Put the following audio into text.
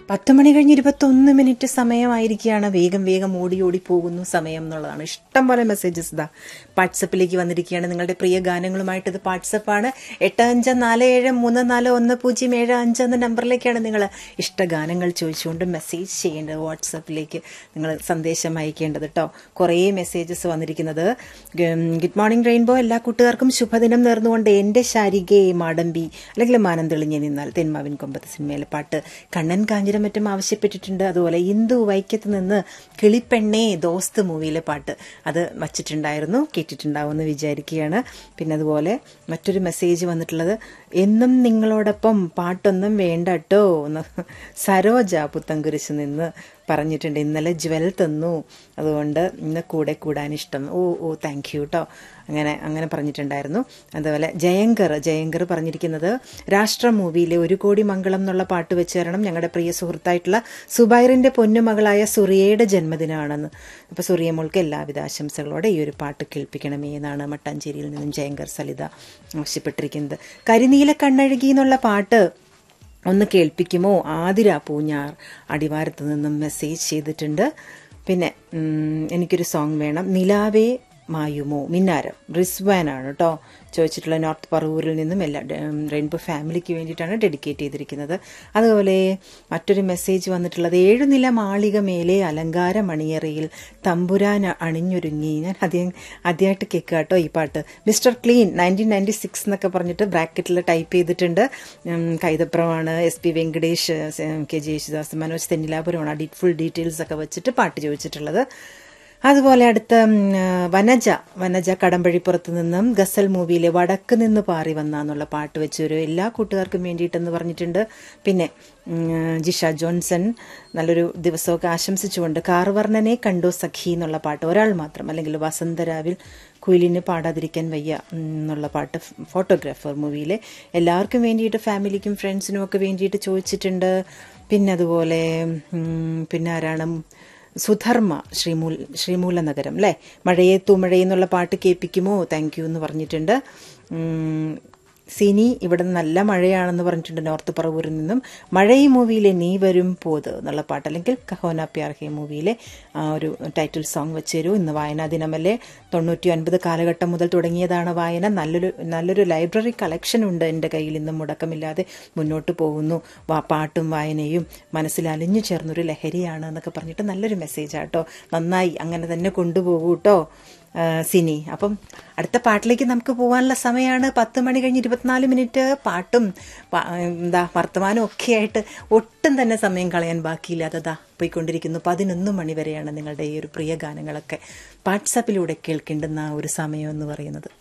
പത്ത് മണി കഴിഞ്ഞ് ഇരുപത്തൊന്ന് മിനിറ്റ് സമയമായിരിക്കുകയാണ് വേഗം വേഗം ഓടി ഓടി പോകുന്നു സമയം എന്നുള്ളതാണ് ഇഷ്ടം പോലെ മെസ്സേജസ് ഇതാ വാട്സപ്പിലേക്ക് വന്നിരിക്കുകയാണ് നിങ്ങളുടെ പ്രിയ ഗാനങ്ങളുമായിട്ട് ഇത് വാട്സപ്പാണ് എട്ട് അഞ്ച് നാല് ഏഴ് മൂന്ന് നാല് ഒന്ന് പൂജ്യം ഏഴ് അഞ്ച് എന്ന നമ്പറിലേക്കാണ് നിങ്ങൾ ഇഷ്ടഗാനങ്ങൾ ചോദിച്ചുകൊണ്ട് മെസ്സേജ് ചെയ്യേണ്ടത് വാട്സപ്പിലേക്ക് നിങ്ങൾ സന്ദേശം അയക്കേണ്ടത് കേട്ടോ കുറേ മെസ്സേജസ് വന്നിരിക്കുന്നത് ഗുഡ് മോർണിംഗ് റെയിൻബോ എല്ലാ കൂട്ടുകാർക്കും ശുഭദിനം നേർന്നുകൊണ്ട് എൻ്റെ ശാരികെ മാടമ്പി അല്ലെങ്കിൽ മാനം തെളിഞ്ഞ് നിന്നാൽ തെന്മാവിൻ കൊമ്പത്ത് സിനിമയിലെ പാട്ട് കണ്ണൻ കാഞ്ഞിരം മറ്റും ആവശ്യപ്പെട്ടിട്ടുണ്ട് അതുപോലെ ഇന്ദു വൈക്കത്ത് നിന്ന് കിളിപ്പെണ്ണേ ദോസ്ത് മൂവിയിലെ പാട്ട് അത് വച്ചിട്ടുണ്ടായിരുന്നു കേട്ടിട്ടുണ്ടാവുമെന്ന് വിചാരിക്കുകയാണ് പിന്നെ അതുപോലെ മറ്റൊരു മെസ്സേജ് വന്നിട്ടുള്ളത് എന്നും നിങ്ങളോടൊപ്പം പാട്ടൊന്നും വേണ്ട കേട്ടോ എന്ന് സരോജ പുത്തൻകുരിശ് നിന്ന് പറഞ്ഞിട്ടുണ്ട് ഇന്നലെ ജ്വൽ തന്നു അതുകൊണ്ട് ഇന്ന് കൂടെ കൂടാൻ ഇഷ്ടം ഓ ഓ താങ്ക് യു കേട്ടോ അങ്ങനെ അങ്ങനെ പറഞ്ഞിട്ടുണ്ടായിരുന്നു അതുപോലെ ജയങ്കർ ജയങ്കർ പറഞ്ഞിരിക്കുന്നത് രാഷ്ട്ര മൂവിയിലെ ഒരു കോടി മംഗളം എന്നുള്ള പാട്ട് വെച്ച് തരണം ഞങ്ങളുടെ പ്രിയ സുഹൃത്തായിട്ടുള്ള സുബൈറിന്റെ പൊന്നുമകളായ സുറിയയുടെ ജന്മദിനമാണെന്ന് അപ്പോൾ സുറിയ മോൾക്ക് എല്ലാവിധ ആശംസകളോടെ ഈ ഒരു പാട്ട് കേൾപ്പിക്കണമേ എന്നാണ് മട്ടാഞ്ചേരിയിൽ നിന്നും ജയങ്കർ സലിത ആവശ്യപ്പെട്ടിരിക്കുന്നത് കരിനീല കണ്ണഴുകി എന്നുള്ള പാട്ട് ഒന്ന് കേൾപ്പിക്കുമോ ആതിര പൂഞ്ഞാർ അടിവാരത്ത് നിന്നും മെസ്സേജ് ചെയ്തിട്ടുണ്ട് പിന്നെ എനിക്കൊരു സോങ് വേണം നിലാവേ മായുമോ മിന്നാരം റിസ്വാനാണ് കേട്ടോ ചോദിച്ചിട്ടുള്ള നോർത്ത് പറവൂരിൽ നിന്നും എല്ലാ റെയിൻബോ ഫാമിലിക്ക് വേണ്ടിയിട്ടാണ് ഡെഡിക്കേറ്റ് ചെയ്തിരിക്കുന്നത് അതുപോലെ മറ്റൊരു മെസ്സേജ് വന്നിട്ടുള്ളത് ഏഴു നില മാളിക മേലെ അലങ്കാര മണിയറയിൽ തമ്പുരാൻ അണിഞ്ഞൊരുങ്ങി ഞാൻ ആദ്യം ആദ്യമായിട്ട് കേൾക്കുക കേട്ടോ ഈ പാട്ട് mister clean nineteen ninety six എന്നൊക്കെ പറഞ്ഞിട്ട് ബ്രാക്കറ്റിൽ ടൈപ്പ് ചെയ്തിട്ടുണ്ട് കൈതപ്രമാണ് S P Venkatesh K J Yesudas Manoj തെന്നിലാപുരമാണ് ഫുൾ ഡീറ്റെയിൽസ് ഒക്കെ വെച്ചിട്ട് പാട്ട് ചോദിച്ചിട്ടുള്ളത് അതുപോലെ അടുത്ത വനജ വനജ കടമ്പഴിപ്പുറത്ത് നിന്നും ഗസൽ മൂവിയിലെ വടക്ക് നിന്ന് പാറി വന്ന എന്നുള്ള പാട്ട് വെച്ചൊരു എല്ലാ കൂട്ടുകാർക്കും വേണ്ടിയിട്ടെന്ന് പറഞ്ഞിട്ടുണ്ട് പിന്നെ ജിഷ ജോൺസൺ നല്ലൊരു ദിവസമൊക്കെ ആശംസിച്ചുകൊണ്ട് കാർവർണ്ണനെ കണ്ടു സഖി എന്നുള്ള പാട്ട് ഒരാൾ മാത്രം അല്ലെങ്കിൽ വസന്തരാവിൽ കുയിലിന് പാടാതിരിക്കാൻ വയ്യ എന്നുള്ള പാട്ട് ഫോട്ടോഗ്രാഫർ മൂവിയിലെ എല്ലാവർക്കും വേണ്ടിയിട്ട് ഫാമിലിക്കും ഫ്രണ്ട്സിനും ഒക്കെ വേണ്ടിയിട്ട് ചോദിച്ചിട്ടുണ്ട് പിന്നെ അതുപോലെ പിന്നെ ആരാണ് സുധർമ്മ ശ്രീമൂൽ ശ്രീമൂല നഗരം അല്ലേ മഴയെ തൂമഴയെന്നുള്ള പാട്ട് കേൾപ്പിക്കുമോ താങ്ക് യു എന്ന് പറഞ്ഞിട്ടുണ്ട് സിനി ഇവിടെ നല്ല മഴയാണെന്ന് പറഞ്ഞിട്ടുണ്ട് നോർത്ത് പറവൂരിൽ നിന്നും മഴ ഈ മൂവിയിലെ നീ വരും പോത് എന്നുള്ള പാട്ട് അല്ലെങ്കിൽ കഹോന പ്യാർ ഹേ മൂവിയിലെ ആ ഒരു ടൈറ്റിൽ സോങ് വെച്ച് തരൂ ഇന്ന് വായനാ ദിനമല്ലേ തൊണ്ണൂറ്റി ഒൻപത് കാലഘട്ടം മുതൽ തുടങ്ങിയതാണ് വായന നല്ലൊരു നല്ലൊരു ലൈബ്രറി കളക്ഷൻ ഉണ്ട് എൻ്റെ കയ്യിൽ ഇന്നും മുടക്കമില്ലാതെ മുന്നോട്ട് പോകുന്നു പാട്ടും വായനയും മനസ്സിൽ അലിഞ്ഞു ചേർന്നൊരു ലഹരിയാണ് എന്നൊക്കെ പറഞ്ഞിട്ട് നല്ലൊരു മെസ്സേജാട്ടോ നന്നായി അങ്ങനെ തന്നെ കൊണ്ടുപോകൂ കേട്ടോ സിനി അപ്പം അടുത്ത പാട്ടിലേക്ക് നമുക്ക് പോകാനുള്ള സമയമാണ് പത്ത് മണി കഴിഞ്ഞ് ഇരുപത്തിനാല് മിനിറ്റ് പാട്ടും എന്താ വർത്തമാനവും ഒക്കെ ആയിട്ട് ഒട്ടും തന്നെ സമയം കളയാൻ ബാക്കിയില്ലാത്തതാ പോയിക്കൊണ്ടിരിക്കുന്നു പതിനൊന്ന് മണി വരെയാണ് നിങ്ങളുടെ ഈ ഒരു പ്രിയ ഗാനങ്ങളൊക്കെ വാട്സാപ്പിലൂടെ കേൾക്കേണ്ടുന്ന ഒരു സമയം എന്ന് പറയുന്നത്